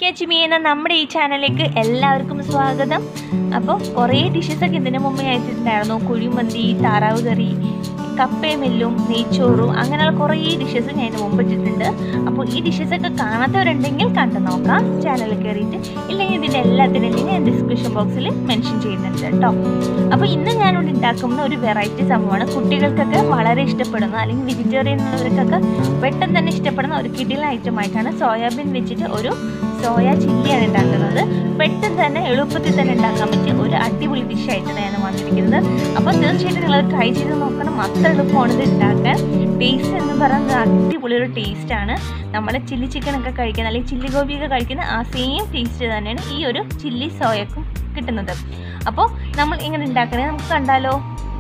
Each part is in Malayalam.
കേച്ചിമി എന്ന നമ്മുടെ ഈ ചാനലിലേക്ക് എല്ലാവർക്കും സ്വാഗതം അപ്പോൾ കുറേ ഡിഷസൊക്കെ ഇതിന് മുമ്പേ അയച്ചിട്ടുണ്ടായിരുന്നു കുഴിമന്തി താറാവ് കറി കപ്പയുമെല്ലും നെയ്ച്ചോറും അങ്ങനെയുള്ള കുറേ ഡിഷസ് ഞാൻ ഇതിന് മുമ്പ് ഇട്ടിട്ടുണ്ട് അപ്പോൾ ഈ ഡിഷസൊക്കെ കാണാത്തവരുണ്ടെങ്കിൽ കണ്ടു നോക്കാം ചാനലിൽ കയറിയിട്ട് ഇല്ലെങ്കിൽ ഇതിൻ്റെ എല്ലാത്തിനും ലിങ്ക് ഞാൻ ഡിസ്ക്രിപ്ഷൻ ബോക്സിൽ മെൻഷൻ ചെയ്യുന്നുണ്ട് കേട്ടോ അപ്പോൾ ഇന്ന് ഞാനിവിടെ ഉണ്ടാക്കുന്ന ഒരു വെറൈറ്റി സംഭവമാണ് കുട്ടികൾക്കൊക്കെ വളരെ ഇഷ്ടപ്പെടുന്ന അല്ലെങ്കിൽ വെജിറ്റേറിയൻ ഉള്ളവർക്കൊക്കെ പെട്ടെന്ന് തന്നെ ഇഷ്ടപ്പെടുന്ന ഒരു കിടിലൻ ഐറ്റം ആയിട്ടാണ് സോയാബീൻ വെച്ചിട്ട് ഒരു സോയ ചില്ലിയാണ് ഉണ്ടാക്കുന്നത് പെട്ടെന്ന് തന്നെ എളുപ്പത്തിൽ തന്നെ ഉണ്ടാക്കാൻ പറ്റിയ ഒരു അടിപൊളി ഡിഷ് ആയിട്ടാണ് ഞാൻ വന്നിരിക്കുന്നത് അപ്പോൾ തീർച്ചയായിട്ടും നിങ്ങൾ ട്രൈ ചെയ്ത് നോക്കണം അത്ര എളുപ്പമാണ് ഇത് ഉണ്ടാക്കാൻ ടേസ്റ്റ് എന്ന് പറയുന്നത് അടിപൊളി ഒരു ടേസ്റ്റാണ് നമ്മൾ ചില്ലി ചിക്കനൊക്കെ കഴിക്കുന്ന അല്ലെങ്കിൽ ചില്ലി ഗോപിയൊക്കെ കഴിക്കുന്ന ആ സെയിം ടേസ്റ്റ് തന്നെയാണ് ഈ ഒരു ചില്ലി സോയക്കും കിട്ടുന്നത് അപ്പോൾ നമ്മൾ ഇങ്ങനെ ഉണ്ടാക്കണേ നമുക്ക് കണ്ടാലോ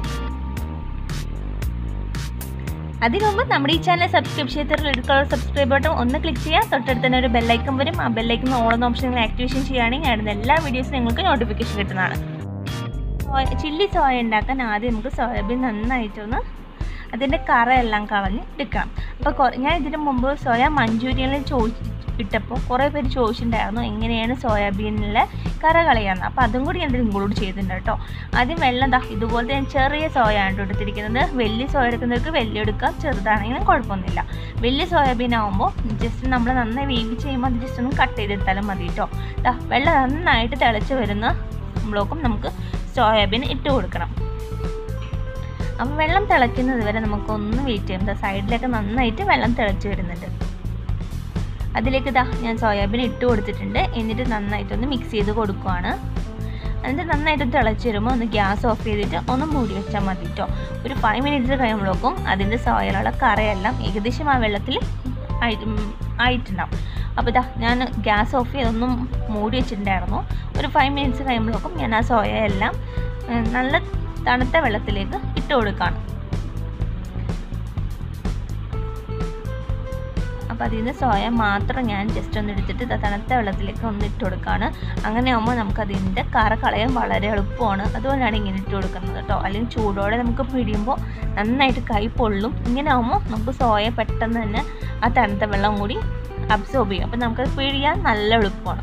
അതിന് മുമ്പ് നമ്മുടെ ഈ ചാനൽ സബ്സ്ക്രൈബ് ചെയ്തിട്ട് റെഡ് കളർ സബ്സ്ക്രൈബ് ബട്ടൺ ഒന്ന് ക്ലിക്ക് ചെയ്യാം തൊട്ടടുത്ത് തന്നെ ഒരു ബെല്ലൈക്കൺ വരും ആ ബെല്ലൈക്കൺ ഓണെന്ന ഓപ്ഷൻ നിങ്ങൾ ആക്ടിവേഷൻ ചെയ്യുകയാണെങ്കിൽ ഞാനിടുന്ന എല്ലാ വീഡിയോസും നിങ്ങൾക്ക് നോട്ടിഫിക്കേഷൻ കിട്ടുന്നതാണ് സോയ ചില്ലി സോയ ഉണ്ടാക്കാൻ ആദ്യം നമുക്ക് സോയാബീൻ നന്നായിട്ടൊന്ന് അതിൻ്റെ കറ എല്ലാം കളഞ്ഞ് എടുക്കണം അപ്പോൾ ഞാൻ ഇതിന് മുമ്പ് സോയ മഞ്ചൂരിയനിൽ ചോദിച്ചു ഇട്ടപ്പോൾ കുറേ പേര് ചോദിച്ചിട്ടുണ്ടായിരുന്നു എങ്ങനെയാണ് സോയാബീനിലെ കറ കളയാന്ന് അപ്പോൾ അതും കൂടി ഞാൻ ഇതിൽ ഇൻക്ലൂഡ് ചെയ്തിട്ടുണ്ട് കേട്ടോ ആദ്യം വെള്ളം ദാ ഇതുപോലത്തെ ഞാൻ ചെറിയ സോയ ആണ് എടുത്തിരിക്കുന്നത് വലിയ സോയ എടുക്കുന്നവർക്ക് വലിയ എടുക്കാം ചെറുതാണെങ്കിലും കുഴപ്പമൊന്നുമില്ല വലിയ സോയാബീൻ ആകുമ്പോൾ ജസ്റ്റ് നമ്മൾ നന്നായി വേവിച്ച് കഴിയുമ്പോൾ അത് ജസ്റ്റ് ഒന്ന് കട്ട് ചെയ്തെടുത്താലും മതി കേട്ടോ ദാ വെള്ളം നന്നായിട്ട് തിളച്ച് വരുന്ന ബ്ലോക്കും നമുക്ക് സോയാബീൻ ഇട്ട് കൊടുക്കണം അപ്പം വെള്ളം തിളയ്ക്കുന്നത് വരെ നമുക്കൊന്ന് വെയിറ്റ് ചെയ്യാം സൈഡിലൊക്കെ നന്നായിട്ട് വെള്ളം തിളച്ച് വരുന്നുണ്ട് അതിലേക്ക് ഇതാ ഞാൻ സോയാബീൻ ഇട്ട് കൊടുത്തിട്ടുണ്ട് എന്നിട്ട് നന്നായിട്ടൊന്ന് മിക്സ് ചെയ്ത് കൊടുക്കുവാണ് എന്നിട്ട് നന്നായിട്ട് തിളച്ച് വരുമ്പോൾ ഒന്ന് ഗ്യാസ് ഓഫ് ചെയ്തിട്ട് ഒന്ന് മൂടി വെച്ചാൽ മതി കേട്ടോ ഒരു ഫൈവ് മിനിറ്റ്സ് കഴിയുമ്പോഴേക്കും അതിൻ്റെ സോയയിലുള്ള കറയെല്ലാം ഏകദേശം ആ വെള്ളത്തിൽ ആയിട്ടുണ്ടാവും അപ്പോൾ ഇതാ ഞാൻ ഗ്യാസ് ഓഫ് ചെയ്തൊന്നും മൂടി വെച്ചിട്ടുണ്ടായിരുന്നു ഒരു ഫൈവ് മിനിറ്റ്സ് കഴിയുമ്പോഴേക്കും ഞാൻ ആ സോയ എല്ലാം നല്ല തണുത്ത വെള്ളത്തിലേക്ക് ഇട്ട് കൊടുക്കുകയാണ് അപ്പോൾ അതിൽ നിന്ന് സോയ മാത്രം ഞാൻ ജസ്റ്റ് ഒന്ന് എടുത്തിട്ട് തണുത്ത വെള്ളത്തിലേക്ക് ഒന്ന് ഇട്ട് കൊടുക്കുകയാണ് അങ്ങനെ ആകുമ്പോൾ നമുക്ക് അതിൻ്റെ കറ കളയാൻ വളരെ എളുപ്പമാണ് അതുകൊണ്ടാണ് ഇങ്ങനെ ഇട്ട് കൊടുക്കുന്നത് കേട്ടോ അല്ലെങ്കിൽ ചൂടോടെ നമുക്ക് പിടിയുമ്പോൾ നന്നായിട്ട് കൈ പൊള്ളും ഇങ്ങനെ ആകുമ്പോൾ നമുക്ക് സോയ പെട്ടെന്ന് തന്നെ ആ തണുത്ത വെള്ളം കൂടി അബ്സോർബ് ചെയ്യും അപ്പോൾ നമുക്കത് പിഴിയാൻ നല്ല എളുപ്പമാണ്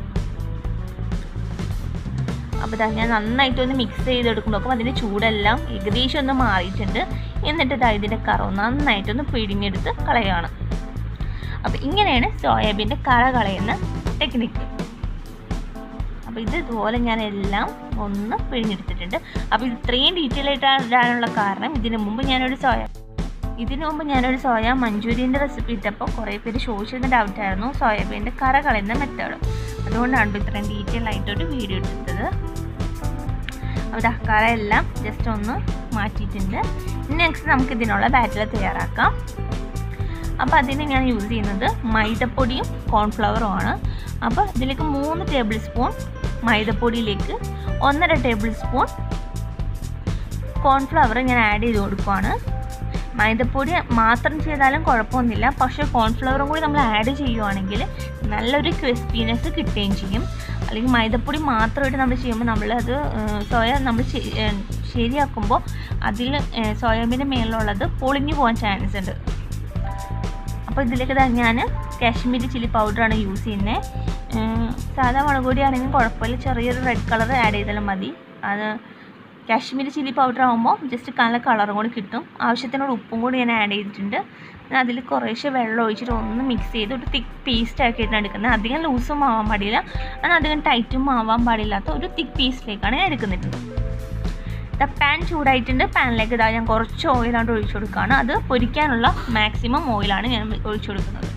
അപ്പോൾ ഇതാ ഞാൻ നന്നായിട്ടൊന്ന് മിക്സ് ചെയ്തെടുക്കുമ്പോൾ നോക്കും അതിൻ്റെ ചൂടെല്ലാം ഏകദേശം ഒന്ന് മാറിയിട്ടുണ്ട് എന്നിട്ട് ഇതാ ഇതിൻ്റെ കറ നന്നായിട്ടൊന്ന് പിഴിഞ്ഞെടുത്ത് കളയുകയാണ് അപ്പോൾ ഇങ്ങനെയാണ് സോയാബീൻ്റെ കറ കളയുന്ന ടെക്നിക്ക് അപ്പോൾ ഇത് ഇതുപോലെ ഞാൻ എല്ലാം ഒന്ന് പിഴിഞ്ഞെടുത്തിട്ടുണ്ട് അപ്പോൾ ഇത് ഇത്രയും ഡീറ്റെയിൽ ആയിട്ട് ഇടാനുള്ള കാരണം ഇതിനു മുമ്പ് ഞാനൊരു സോയ ഇതിനു മുമ്പ് ഞാനൊരു സോയ മഞ്ചൂരിയൻ്റെ റെസിപ്പി ഇട്ടപ്പോൾ കുറേ പേര് ചോദിച്ചിരുന്ന ഡൗട്ടായിരുന്നു സോയാബീൻ്റെ കറ കളയുന്ന മെത്തേഡ് അതുകൊണ്ടാണ് ഇത്രയും ഡീറ്റെയിൽ ആയിട്ടൊരു വീഡിയോ എടുത്തത് അപ്പോൾ കറ എല്ലാം ജസ്റ്റ് ഒന്ന് മാറ്റിയിട്ടുണ്ട് നെക്സ്റ്റ് നമുക്ക് ഇതിനുള്ള ബാറ്റർ തയ്യാറാക്കാം അപ്പോൾ അതിന് ഞാൻ യൂസ് ചെയ്യുന്നത് മൈദപ്പൊടിയും കോൺഫ്ലവറും ആണ് അപ്പോൾ ഇതിലേക്ക് മൂന്ന് ടേബിൾ സ്പൂൺ മൈദപ്പൊടിയിലേക്ക് ഒന്നര ടേബിൾ സ്പൂൺ കോൺഫ്ലവർ ഞാൻ ആഡ് ചെയ്ത് കൊടുക്കുവാണ് മൈദപ്പൊടി മാത്രം ചെയ്താലും കുഴപ്പമൊന്നുമില്ല പക്ഷേ കോൺഫ്ലവറും കൂടി നമ്മൾ ആഡ് ചെയ്യുവാണെങ്കിൽ നല്ലൊരു ക്രിസ്പിനെസ് കിട്ടുകയും ചെയ്യും അല്ലെങ്കിൽ മൈദപ്പൊടി മാത്രമായിട്ട് നമ്മൾ ചെയ്യുമ്പോൾ നമ്മളത് സോയ നമ്മൾ ശരിയാക്കുമ്പോൾ അതിൽ സോയാബീൻ്റെ മേലുള്ളത് പൊളിഞ്ഞു പോകാൻ ചാൻസ് ഉണ്ട് അപ്പോൾ ഇതിലേക്ക് ഞാൻ കാശ്മീരി ചില്ലി പൗഡറാണ് യൂസ് ചെയ്യുന്നത് സാധാ മുളക് പൊടി ആണെങ്കിൽ കുഴപ്പമില്ല ചെറിയൊരു റെഡ് കളർ ആഡ് ചെയ്താലും മതി അത് കാശ്മീരി ചില്ലി പൗഡർ ആകുമ്പോൾ ജസ്റ്റ് നല്ല കളറും കൂടി കിട്ടും ആവശ്യത്തിനോട് ഉപ്പും കൂടി ഞാൻ ആഡ് ചെയ്തിട്ടുണ്ട് അതിൽ കുറേശ്ശെ വെള്ളം ഒഴിച്ചിട്ട് ഒന്ന് മിക്സ് ചെയ്ത് ഒരു തിക്ക് പേസ്റ്റ് ആക്കിയിട്ടാണ് എടുക്കുന്നത് അധികം ലൂസും ആവാൻ പാടില്ല എന്നാൽ അധികം ടൈറ്റും ആവാൻ പാടില്ലാത്ത ഒരു തിക്ക് പീസിലേക്കാണ് ഞാൻ എടുക്കുന്നത് ഇതാ പാൻ ചൂടായിട്ടുണ്ട് പാനിലേക്ക് ഇതാ ഞാൻ കുറച്ച് ഓയിലാണ്ട് ഒഴിച്ചു കൊടുക്കുകയാണ് അത് പൊരിക്കാനുള്ള മാക്സിമം ഓയിലാണ് ഞാൻ ഒഴിച്ചു കൊടുക്കുന്നത്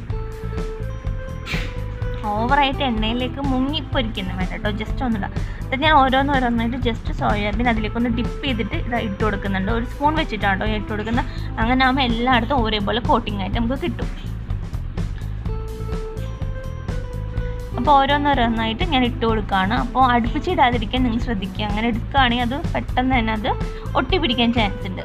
ഓവറായിട്ട് എണ്ണയിലേക്ക് മുങ്ങി പൊരിക്കുന്ന വേണ്ട കേട്ടോ ജസ്റ്റ് ഒന്നിടാം അത് ഞാൻ ഓരോന്നോരോന്നായിട്ട് ജസ്റ്റ് സോയാബീൻ അതിലേക്കൊന്ന് ഡിപ്പ് ചെയ്തിട്ട് ഇതാ ഇട്ട് കൊടുക്കുന്നുണ്ട് ഒരു സ്പൂൺ വെച്ചിട്ടാണ് കേട്ടോ ഇട്ട് കൊടുക്കുന്നത് അങ്ങനെ ആകുമ്പോൾ എല്ലായിടത്തും ഒരേപോലെ കോട്ടിംഗ് ആയിട്ട് നമുക്ക് കിട്ടും അപ്പോൾ ഓരോന്നോരോന്നായിട്ട് ഞാൻ ഇട്ട് കൊടുക്കുകയാണ് അപ്പോൾ അടുപ്പിച്ചിടാതിരിക്കാൻ നിങ്ങൾ ശ്രദ്ധിക്കുക അങ്ങനെ എടുക്കുകയാണെങ്കിൽ അത് പെട്ടെന്ന് തന്നെ അത് ഒട്ടിപ്പിടിക്കാൻ ചാൻസ് ഉണ്ട്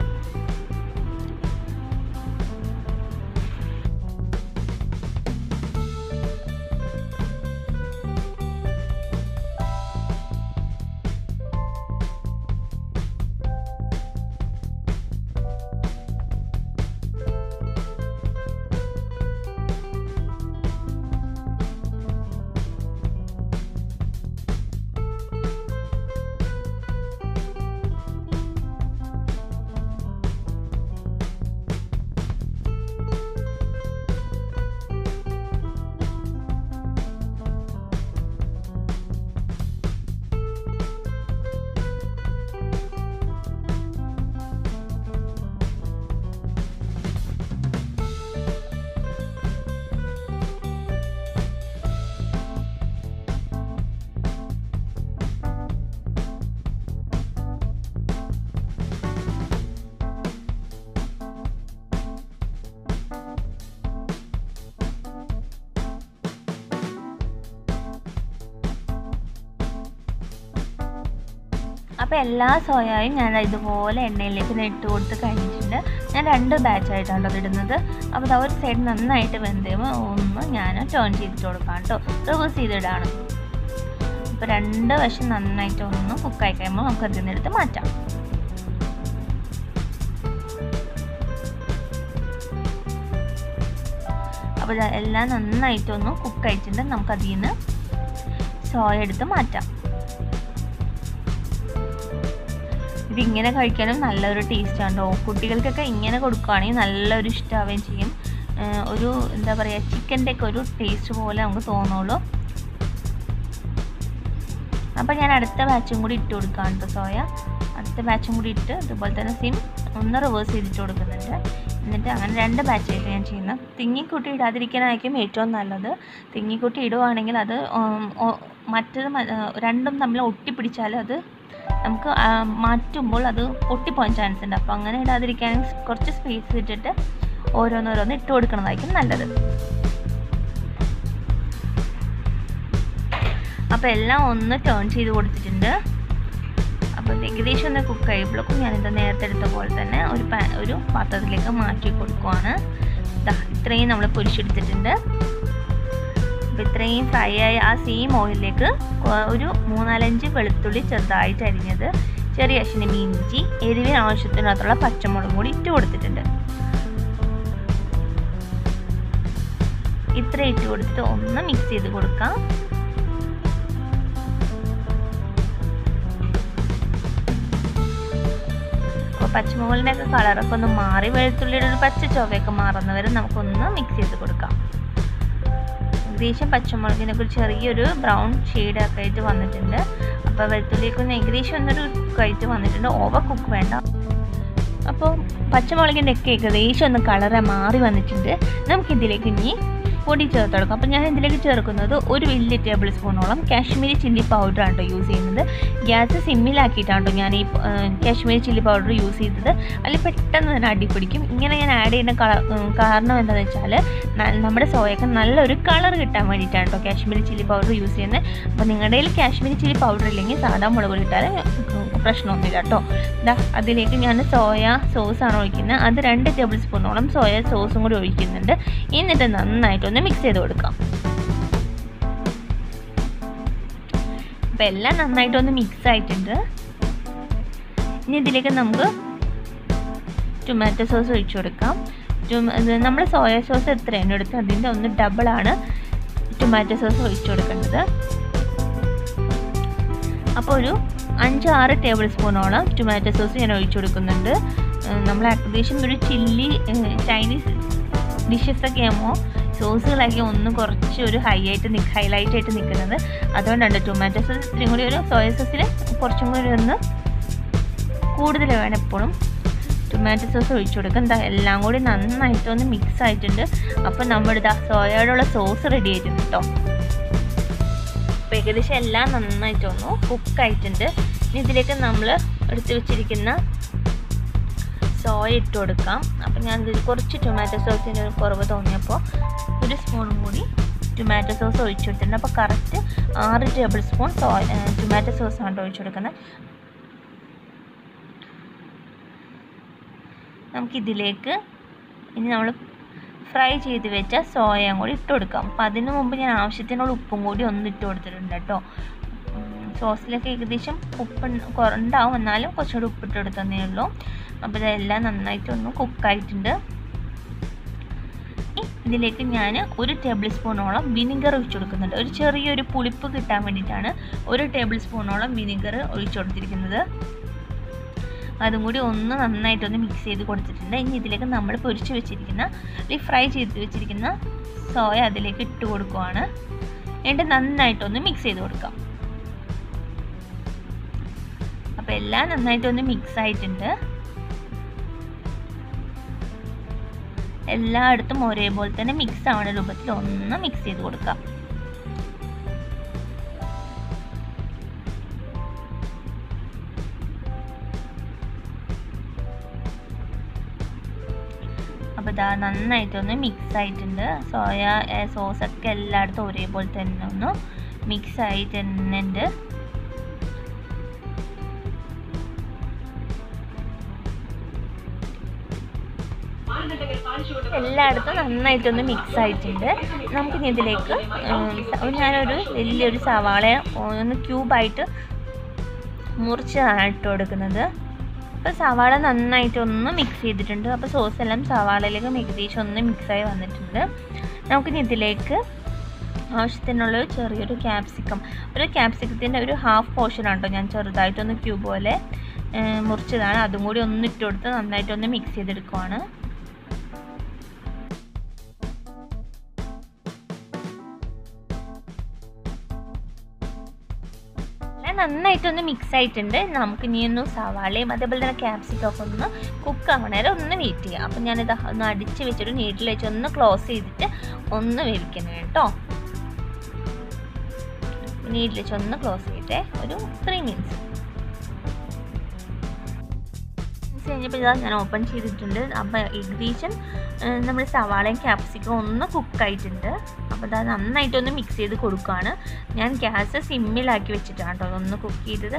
അപ്പോൾ എല്ലാ സോയായും ഞാൻ ഇതുപോലെ എണ്ണയിലേക്ക് ഞാൻ ഇട്ട് കൊടുത്ത് കഴിഞ്ഞിട്ടുണ്ട് ഞാൻ രണ്ട് ബാച്ചായിട്ടാണ് അത് ഇടുന്നത് അപ്പോൾ അത് ഒരു സൈഡ് നന്നായിട്ട് വെന്ത് കഴിയുമ്പോൾ ഒന്ന് ഞാൻ ടേൺ ചെയ്തിട്ട് കൊടുക്കാം കേട്ടോ റിവേഴ്സ് ചെയ്തിടാണ് അപ്പോൾ രണ്ട് വശം നന്നായിട്ട് ഒന്ന് കുക്കായി കഴിയുമ്പോൾ നമുക്ക് അതിൽ നിന്നെടുത്ത് മാറ്റാം അപ്പോൾ എല്ലാം നന്നായിട്ടൊന്ന് കുക്കായിട്ടുണ്ട് നമുക്ക് അതിൽ നിന്ന് സോയ എടുത്ത് മാറ്റാം ഇതിങ്ങനെ കഴിക്കാനും നല്ലൊരു ടേസ്റ്റ് ഉണ്ടോ കുട്ടികൾക്കൊക്കെ ഇങ്ങനെ കൊടുക്കുകയാണെങ്കിൽ നല്ലൊരു ഇഷ്ടമാവുകയും ചെയ്യും ഒരു എന്താ പറയുക ചിക്കൻ്റെ ഒക്കെ ഒരു ടേസ്റ്റ് പോലെ നമുക്ക് തോന്നുള്ളൂ അപ്പോൾ ഞാൻ അടുത്ത ബാച്ചും കൂടി ഇട്ട് കൊടുക്കാം കേട്ടോ സോയ അടുത്ത ബാച്ചും കൂടി ഇട്ട് അതുപോലെ തന്നെ സിം ഒന്ന് റിവേഴ്സ് ചെയ്തിട്ട് കൊടുക്കുന്നുണ്ട് എന്നിട്ട് അങ്ങനെ രണ്ട് ബാച്ചായിട്ട് ഞാൻ ചെയ്യുന്നത് തിങ്ങിക്കൂട്ടി ഇടാതിരിക്കാനായിരിക്കും ഏറ്റവും നല്ലത് തിങ്ങിക്കൂട്ടി ഇടുവാണെങ്കിൽ അത് മറ്റത് രണ്ടും തമ്മിൽ ഒട്ടിപ്പിടിച്ചാൽ അത് നമുക്ക് മാറ്റുമ്പോൾ അത് പൊട്ടിപ്പോകാൻ ചാൻസ് ഉണ്ട് അപ്പോൾ അങ്ങനെ ഇടാതിരിക്കാൻ കുറച്ച് സ്പേസ് ഇട്ടിട്ട് ഓരോന്നോരോന്ന് ഇട്ട് കൊടുക്കണതായിരിക്കും നല്ലത് അപ്പോൾ എല്ലാം ഒന്ന് ടേൺ ചെയ്ത് കൊടുത്തിട്ടുണ്ട് അപ്പോൾ ഏകദേശം ഒന്ന് കുക്ക് കഴിയുമ്പോഴേക്കും ഞാനിത് നേരത്തെ എടുത്ത പോലെ തന്നെ ഒരു പാ ഒരു പാത്രത്തിലേക്ക് മാറ്റി കൊടുക്കുവാണ് ഇത്രയും നമ്മൾ പൊരിച്ചെടുത്തിട്ടുണ്ട് അപ്പോൾ ഇത്രയും ഫ്രൈ ആയ ആ സെയിം ഓയിലിലേക്ക് ഒരു മൂന്നാലഞ്ച് വെളുത്തുള്ളി ചെറുതായിട്ട് അരിഞ്ഞത് ചെറിയ അശ്വിന് ഇഞ്ചി എരിവിന് ആവശ്യത്തിനകത്തുള്ള പച്ചമുളകും കൂടി ഇട്ട് കൊടുത്തിട്ടുണ്ട് ഇത്ര ഇട്ട് കൊടുത്തിട്ട് ഒന്ന് മിക്സ് ചെയ്ത് കൊടുക്കാം പച്ചമുളകിൻ്റെ ഒക്കെ കളറൊക്കെ ഒന്ന് മാറി വെളുത്തുള്ളിയുടെ ഒരു പച്ച ചൊവയൊക്കെ മാറുന്നവരെ നമുക്കൊന്ന് മിക്സ് ചെയ്ത് കൊടുക്കാം ഏകദേശം പച്ചമുളകിനൊക്കെ ഒരു ചെറിയൊരു ബ്രൗൺ ഷെയ്ഡൊക്കെ ആയിട്ട് വന്നിട്ടുണ്ട് അപ്പോൾ വെളുത്തുള്ളിയൊക്കെ ഒന്ന് ഏകദേശം ഒന്നൊരു കുക്കായിട്ട് വന്നിട്ടുണ്ട് ഓവർ കുക്ക് വേണ്ട അപ്പോൾ പച്ചമുളകിൻ്റെ ഒക്കെ ഏകദേശം ഒന്ന് കളറ് മാറി വന്നിട്ടുണ്ട് നമുക്കിതിലേക്ക് ഇനി പൊടി ചേർത്ത് കൊടുക്കാം അപ്പോൾ ഞാൻ ഇതിലേക്ക് ചേർക്കുന്നത് ഒരു വലിയ ടേബിൾ സ്പൂണോളം കാശ്മീരി ചില്ലി പൗഡറാണ് കേട്ടോ യൂസ് ചെയ്യുന്നത് ഗ്യാസ് സിമ്മിലാക്കിയിട്ടാണ് കേട്ടോ ഞാൻ ഈ കാശ്മീരി ചില്ലി പൗഡർ യൂസ് ചെയ്തത് അതിൽ പെട്ടെന്ന് തന്നെ അടിപ്പിടിക്കും ഇങ്ങനെ ഞാൻ ആഡ് ചെയ്യുന്ന കാരണം എന്താണെന്ന് വെച്ചാൽ നമ്മുടെ സോയൊക്കെ നല്ലൊരു കളർ കിട്ടാൻ വേണ്ടിയിട്ടാണ് കേട്ടോ കാശ്മീരി ചില്ലി പൗഡർ യൂസ് ചെയ്യുന്നത് അപ്പോൾ നിങ്ങളുടെ കയ്യിൽ കാശ്മീരി ചില്ലി പൗഡർ ഇല്ലെങ്കിൽ സാധാ മുളക് ഇട്ടാൽ പ്രശ്നമൊന്നുമില്ല കേട്ടോ ഇതാ അതിലേക്ക് ഞാൻ സോയ സോസാണ് ഒഴിക്കുന്നത് അത് രണ്ട് ടേബിൾ സ്പൂണോളം സോയ സോസും കൂടി ഒഴിക്കുന്നുണ്ട് എന്നിട്ട് നന്നായിട്ടൊന്ന് മിക്സ് ചെയ്ത് കൊടുക്കാം അപ്പം എല്ലാം നന്നായിട്ടൊന്ന് മിക്സ് ആയിട്ടുണ്ട് ഇനി ഇതിലേക്ക് നമുക്ക് ടൊമാറ്റോ സോസ് ഒഴിച്ചു കൊടുക്കാം നമ്മൾ സോയ സോസ് എത്രയാണ് എടുത്തത് അതിൻ്റെ ഒന്ന് ഡബിളാണ് ടൊമാറ്റോ സോസ് ഒഴിച്ചു കൊടുക്കേണ്ടത് അപ്പോൾ ഒരു അഞ്ച് ആറ് ടേബിൾ സ്പൂണോളം ടൊമാറ്റോ സോസ് ഞാൻ ഒഴിച്ചു കൊടുക്കുന്നുണ്ട് നമ്മൾ ഏകദേശം ഒരു ചില്ലി ചൈനീസ് ഡിഷസൊക്കെ ആകുമ്പോൾ സോസുകളൊക്കെ ഒന്ന് കുറച്ച് ഒരു ഹൈ ആയിട്ട് നിൽക്കുക ഹൈലൈറ്റ് ആയിട്ട് നിൽക്കുന്നത് അതുകൊണ്ടാണ് ടൊമാറ്റോ സോസ് ഇത്രയും കൂടി ഒരു സോയ സോസിന് കുറച്ചും കൂടി ഒന്ന് കൂടുതൽ വേണം എപ്പോഴും ടൊമാറ്റോ സോസ് ഒഴിച്ചു കൊടുക്കുക എന്താ എല്ലാം കൂടി നന്നായിട്ടൊന്ന് മിക്സ് ആയിട്ടുണ്ട് അപ്പോൾ നമ്മുടെ ഇതാ സോയയോടുള്ള സോസ് റെഡി ആയിട്ടുണ്ട് കേട്ടോ അപ്പോൾ ഏകദേശം എല്ലാം നന്നായിട്ടൊന്ന് കുക്കായിട്ടുണ്ട് ഇനി ഇതിലേക്ക് നമ്മൾ എടുത്ത് വെച്ചിരിക്കുന്ന സോയ ഇട്ട് കൊടുക്കാം അപ്പം ഞാൻ ഇതിൽ കുറച്ച് ടൊമാറ്റോ സോസിന് ഒരു കുറവ് തോന്നിയപ്പോൾ ഒരു സ്പൂണും കൂടി ടൊമാറ്റോ സോസ് ഒഴിച്ചു കൊടുത്തിട്ടുണ്ട് അപ്പോൾ കറക്റ്റ് ആറ് ടേബിൾ സ്പൂൺ സോയ ടൊമാറ്റോ സോസാണ് ഒഴിച്ചു കൊടുക്കുന്നത് നമുക്കിതിലേക്ക് ഇനി നമ്മൾ ഫ്രൈ ചെയ്ത് വെച്ച സോയയും കൂടി ഇട്ട് കൊടുക്കാം അപ്പോൾ അതിന് മുമ്പ് ഞാൻ ആവശ്യത്തിനുള്ള ഉപ്പും കൂടി ഒന്ന് ഇട്ട് കൊടുത്തിട്ടുണ്ട് കേട്ടോ സോസിലൊക്കെ ഏകദേശം ഉപ്പ് ഉണ്ടാവും എന്നാലും കുറച്ചുകൂടി ഉപ്പിട്ട് കൊടുത്തതേ ഉള്ളൂ അപ്പോൾ ഇതെല്ലാം നന്നായിട്ടൊന്ന് കുക്കായിട്ടുണ്ട് ഇതിലേക്ക് ഞാൻ ഒരു ടേബിൾ സ്പൂണോളം വിനിഗർ ഒഴിച്ചു കൊടുക്കുന്നുണ്ട് ഒരു ചെറിയൊരു പുളിപ്പ് കിട്ടാൻ വേണ്ടിയിട്ടാണ് ഒരു ടേബിൾ സ്പൂണോളം വിനിഗർ ഒഴിച്ചു കൊടുത്തിരിക്കുന്നത് അതും കൂടി ഒന്ന് നന്നായിട്ടൊന്ന് മിക്സ് ചെയ്ത് കൊടുത്തിട്ടുണ്ട് ഇനി ഇതിലേക്ക് നമ്മൾ പൊരിച്ച് വെച്ചിരിക്കുന്ന ഈ ഫ്രൈ ചെയ്ത് വെച്ചിരിക്കുന്ന സോയ അതിലേക്ക് ഇട്ട് കൊടുക്കുവാണ് എന്നിട്ട് നന്നായിട്ടൊന്ന് മിക്സ് ചെയ്ത് കൊടുക്കാം അപ്പോൾ എല്ലാം നന്നായിട്ടൊന്ന് മിക്സ് ആയിട്ടുണ്ട് എല്ലായിടത്തും ഒരേപോലെ തന്നെ മിക്സ് ആവുന്ന രൂപത്തിൽ ഒന്ന് മിക്സ് ചെയ്ത് കൊടുക്കാം അപ്പോൾ ഇതാ നന്നായിട്ടൊന്ന് മിക്സ് ആയിട്ടുണ്ട് സോയ സോസൊക്കെ എല്ലായിടത്തും ഒരേപോലെ തന്നെ ഒന്ന് മിക്സ് ആയിട്ട് തന്നെ ഉണ്ട് എല്ലായിടത്തും നന്നായിട്ടൊന്ന് മിക്സ് ആയിട്ടുണ്ട് നമുക്കിനി ഇതിലേക്ക് ഉം, ഞാനൊരു വലിയൊരു സവാള ഒന്ന് ക്യൂബായിട്ട് മുറിച്ചാണ് ഇട്ട് കൊടുക്കുന്നത് അപ്പോൾ സവാള നന്നായിട്ടൊന്ന് മിക്സ് ചെയ്തിട്ടുണ്ട് അപ്പോൾ സോസ് എല്ലാം സവാളയിലേക്ക് ഏകദേശം ഒന്ന് മിക്സായി വന്നിട്ടുണ്ട് നമുക്കിനി ഇതിലേക്ക് ആവശ്യത്തിനുള്ള ഒരു ചെറിയൊരു ക്യാപ്സിക്കം ഒരു ക്യാപ്സിക്കത്തിൻ്റെ ഒരു ഹാഫ് പോർഷനാണ് കേട്ടോ ഞാൻ ചെറുതായിട്ടൊന്ന് ക്യൂബ് പോലെ ഏഹ്, മുറിച്ചതാണ് അതും കൂടി ഒന്ന് ഇട്ട് കൊടുത്ത് നന്നായിട്ടൊന്ന് മിക്സ് ചെയ്തെടുക്കുവാണ് എല്ലാം നന്നായിട്ടൊന്ന് മിക്സ് ആയിട്ടുണ്ട് നമുക്ക് ഇനി ഒന്ന് സവാളയും അതേപോലെ തന്നെ ക്യാപ്സിക്കം ഒക്കെ ഒന്ന് കുക്ക് ആവണേരം ഒന്ന് വെയിറ്റ് ചെയ്യാം അപ്പം ഞാനിത് ഒന്ന് അടിച്ച് വെച്ചിട്ട് നീട്ടിൽ വെച്ച് ഒന്ന് ക്ലോസ് ചെയ്തിട്ട് ഒന്ന് വേവിക്കണം കേട്ടോ നീട്ടിൽ വെച്ച് ഒന്ന് ക്ലോസ് ചെയ്തിട്ട് ഒരു ത്രീ മിനിറ്റ്സ് മിനിറ്റ്സ് കഴിഞ്ഞപ്പോൾ ഇതാ ഞാൻ ഓപ്പൺ ചെയ്തിട്ടുണ്ട് അപ്പോൾ ഏകദേശം നമ്മുടെ സവാളയും ക്യാപ്സിക്കും ഒന്ന് കുക്കായിട്ടുണ്ട് അപ്പോൾ ഇതാ നന്നായിട്ടൊന്ന് മിക്സ് ചെയ്ത് കൊടുക്കുകയാണ് ഞാൻ ഗ്യാസ് സിമ്മിലാക്കി വെച്ചിട്ടാണ് കേട്ടോ ഒന്ന് കുക്ക് ചെയ്തത്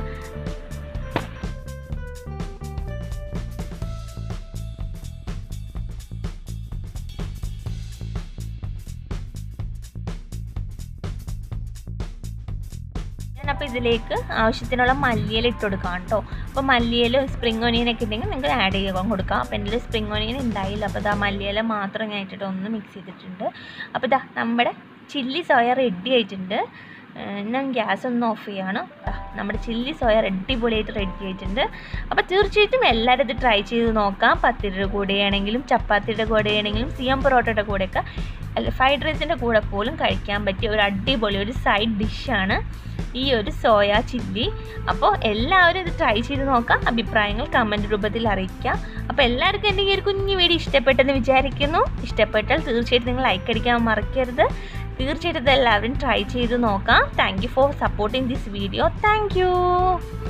ഞാനപ്പോൾ ഇതിലേക്ക് ആവശ്യത്തിനുള്ള മല്ലിയില ഇട്ട് കൊടുക്കാം കേട്ടോ അപ്പോൾ മല്ലിയില സ്പ്രിംഗ് ഒനിയൻ ഒക്കെ ഉണ്ടെങ്കിൽ നിങ്ങൾക്ക് ആഡ് ചെയ്യാൻ കൊടുക്കാം അപ്പോൾ എൻ്റെ സ്പ്രിംഗ് ഒനിയൻ ഉണ്ടായില്ല അപ്പോൾ ഇതാ മല്ലിയില മാത്രം ഞാൻ ഇട്ടിട്ട് ഒന്ന് മിക്സ് ചെയ്തിട്ടുണ്ട് അപ്പോൾ ഇതാ നമ്മുടെ ചില്ലി സോയ റെഡി ആയിട്ടുണ്ട് ഏഹ് ഞാൻ ഗ്യാസ് ഒന്ന് ഓഫ് ചെയ്യാണ് ദാ നമ്മുടെ ചില്ലി സോയ അടിപൊളിയായിട്ട് റെഡി ആയിട്ടുണ്ട് അപ്പോൾ തീർച്ചയായിട്ടും എല്ലാവരും ഇത് ട്രൈ ചെയ്ത് നോക്കാം പത്തിരിയുടെ കൂടെയാണെങ്കിലും ചപ്പാത്തിയുടെ കൂടെയാണെങ്കിലും സിയം പൊറോട്ടയുടെ കൂടെയൊക്കെ അല്ല ഫ്രൈഡ് റൈസിൻ്റെ കൂടെ പോലും കഴിക്കാൻ പറ്റിയ ഒരു അടിപൊളി ഒരു സൈഡ് ഡിഷാണ് ഈ ഒരു സോയ ചില്ലി അപ്പോൾ എല്ലാവരും ഇത് ട്രൈ ചെയ്ത് നോക്കാം അഭിപ്രായങ്ങൾ കമൻറ്റ് രൂപത്തിൽ അറിയിക്കാം അപ്പോൾ എല്ലാവർക്കും എൻ്റെ ഈ ഒരു കുഞ്ഞു വീഡിയോ ഇഷ്ടപ്പെട്ടെന്ന് വിചാരിക്കുന്നു ഇഷ്ടപ്പെട്ടാൽ തീർച്ചയായിട്ടും നിങ്ങൾ ലൈക്ക് അടിക്കാൻ മറക്കരുത് തീർച്ചയായിട്ടും ഇത് എല്ലാവരും ട്രൈ ചെയ്ത് നോക്കാം thank you for supporting this video thank U